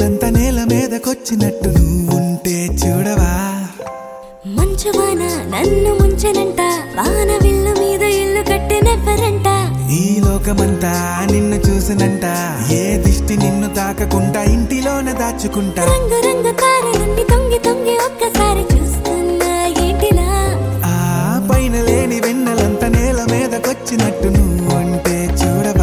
వెన్నెలంత నేల మీదకొచ్చినట్టు నువ్వుంటే చూడవా మంచువాన నన్ను ముంచెనంట వాన విల్లు మీద ఇల్లు కట్టినెవ్వరంట ఈ లోకమంతా నిన్ను చూసినంట ఏ దిష్టి నిన్ను తాకకుండా ఇంటిలోన దాచుకుంటా రంగు రంగు తారలన్నీ తొంగి తొంగి ఒక్కసారి చూస్తున్నా ఏంటిలా ఆ పైన లేని వెన్నెలంత నేల మీదకొచ్చినట్టు నువ్వుంటే చూడవా